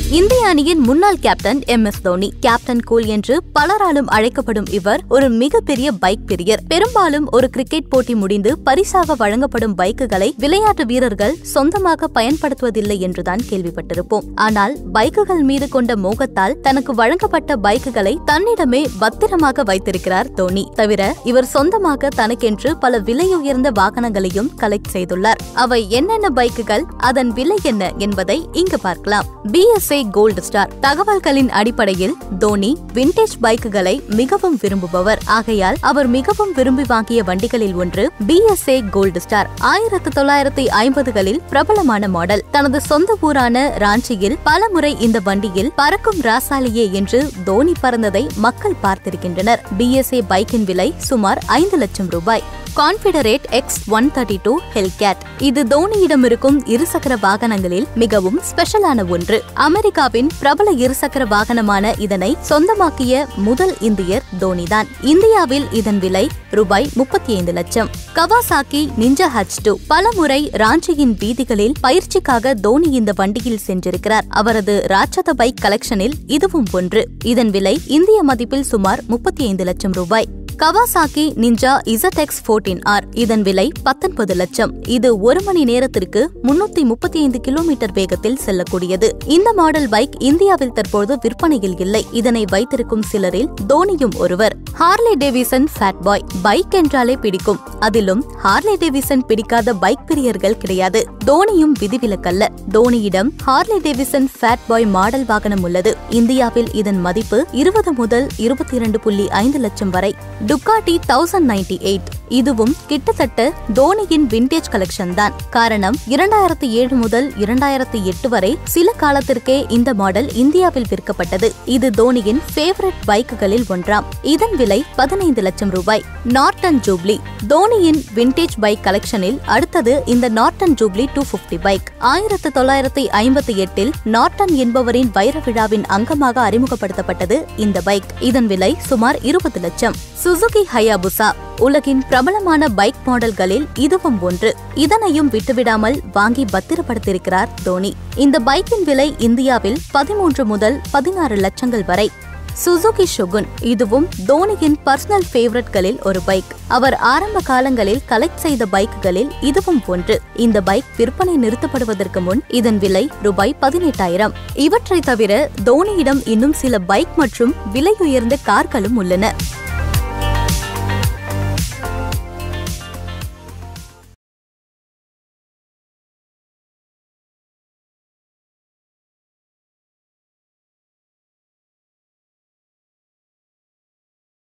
இந்திய அணியின் முன்னாள் captain M S Dhoni captain cool என்று பலராலும் அழைக்கப்படும் இவர் ஒரு மிகப்பெரிய பைக் பிரியர் பெரும்பாலும் ஒரு கிரிக்கெட் போட்டி முடிந்து பரிசாக வழங்கப்படும் பைக்குகளை விளையாட்டு வீரர்கள் சொந்தமாக பயன்படுத்துவதில்லை என்றுதான் கேள்விப்பட்டிருப்போம் ஆனால் பைக்குகள் மீது கொண்ட மோகத்தால் தனக்கு வழங்கப்பட்ட பைக்குகளை தன்னிடமே பத்திரமாக வைத்திருக்கிறார் தோனி தவிர இவர் சொந்தமாக தனக்கென்று பல விலையுயர்ந்த வாகனங்களையும் கலெக்ட் செய்துள்ளார் அவை என்னென்ன பைக்குகள் அதன் விலை என்ன என்பதை இங்கு பார்க்கலாம் பிஎஸ்ஏ கோல்டு ஸ்டார் தகவல்களின் அடிப்படையில் தோனி விண்டேஜ் பைக்குகளை மிகவும் விரும்புபவர் ஆகையால் அவர் மிகவும் விரும்பி வாங்கிய வண்டிகளில் ஒன்று பிஎஸ்ஏ கோல்டு ஸ்டார் ஆயிரத்து தொள்ளாயிரத்தி ஐம்பதுகளில் பிரபலமான மாடல் தனது சொந்த ஊரான ராஞ்சியில் பலமுறை இந்த வண்டியில் பறக்கும் ராசாலியே என்று தோனி பறந்ததை மக்கள் பார்த்திருக்கின்றனர் பிஎஸ்ஏ பைக்கின் விலை சுமார் ஐந்து லட்சம் ரூபாய் confederate X one thirty two hellcat இது தோனியிடம் இருக்கும் இருசக்கர வாகனங்களில் மிகவும் ஸ்பெஷலான ஒன்று அமெரிக்காவின் பிரபல இருசக்கர வாகனமான இதனை சொந்தமாக்கிய முதல் இந்தியர் தோனிதான் இந்தியாவில் இதன் விலை ரூபாய் முப்பத்தி ஐந்து லட்சம் கவாசாக்கி நிஞ்சா ஹச் டூ பலமுறை ராஞ்சியின் வீதிகளில் பயிற்சிக்காக தோனி இந்த வண்டியில் சென்றிருக்கிறார் அவரது ராட்சத பைக் கலெக்ஷனில் இதுவும் ஒன்று இதன் விலை இந்திய மதிப்பில் சுமார் முப்பத்தி ஐந்து லட்சம் ரூபாய் Kawasaki ninja Z X fourteen R இதன் விலை பத்தொன்பது லட்சம் இது ஒரு மணி நேரத்திற்கு முன்னூத்தி முப்பத்தி ஐந்து கிலோமீட்டர் வேகத்தில் செல்லக்கூடியது இந்த மாடல் பைக் இந்தியாவில் தற்போது விற்பனையில் இல்லை இதனை வைத்திருக்கும் சிலரில் தோனியும் ஒருவர் Harley Davidson fat boy bike என்றாலே பிடிக்கும் அதிலும் ஹார்லே டேவிசன் பிடிக்காத பைக் பிரியர்கள் கிடையாது தோனியும் விதிவிலக்கல்ல தோனியிடம் Harley Davidson fat boy model வாகனம் உள்ளது இந்தியாவில் இதன் மதிப்பு இருபது முதல் இருபத்தி இரண்டு புள்ளி ஐந்து லட்சம் வரை டுக்காட்டி தௌசண்ட் நைன்டி எயிட் இதுவும் கிட்டத்தட்ட தோனியின் விண்டேஜ் கலெக்ஷன் தான் காரணம் இரண்டாயிரத்தி ஏழு முதல் இரண்டாயிரத்தி எட்டு வரை சில காலத்திற்கே இந்த மாடல் இந்தியாவில் விற்கப்பட்டது இது தோனியின் ஃபேவரட் பைக்குகளில் ஒன்றாம் இதன் விலை பதினைந்து லட்சம் ரூபாய் நார்டன் ஜூப்ளி தோனியின் விண்டேஜ் பைக் கலெக்ஷனில் அடுத்தது இந்த Norton Jubilee two fifty bike ஆயிரத்து தொள்ளாயிரத்தி ஐம்பத்தி எட்டில் நார்டன் என்பவரின் வைர விழாவின் அங்கமாக அறிமுகப்படுத்தப்பட்டது இந்த பைக் இதன் விலை சுமார் இருபது லட்சம் சுசுகி ஹயாபுசா உலகின் பிரபலமான பைக் மாடல்களில் இதுவும் ஒன்று இதனையும் விட்டுவிடாமல் வாங்கி பத்திரப்படுத்தியிருக்கிறார் தோனி இந்த பைக்கின் விலை இந்தியாவில் பதிமூன்று முதல் பதினாறு லட்சங்கள் வரை சுசுகி ஷுகுன் இதுவும் தோனியின் பர்சனல் ஃபேவரட்களில் ஒரு பைக் அவர் ஆரம்ப காலங்களில் கலெக்ட் செய்த பைக்குகளில் இதுவும் ஒன்று இந்த பைக் விற்பனை நிறுத்தப்படுவதற்கு முன் இதன் விலை ரூபாய் பதினெட்டாயிரம் இவற்றை தவிர தோனியிடம் இன்னும் சில பைக் மற்றும் விலையுயர்ந்த கார்களும் உள்ளன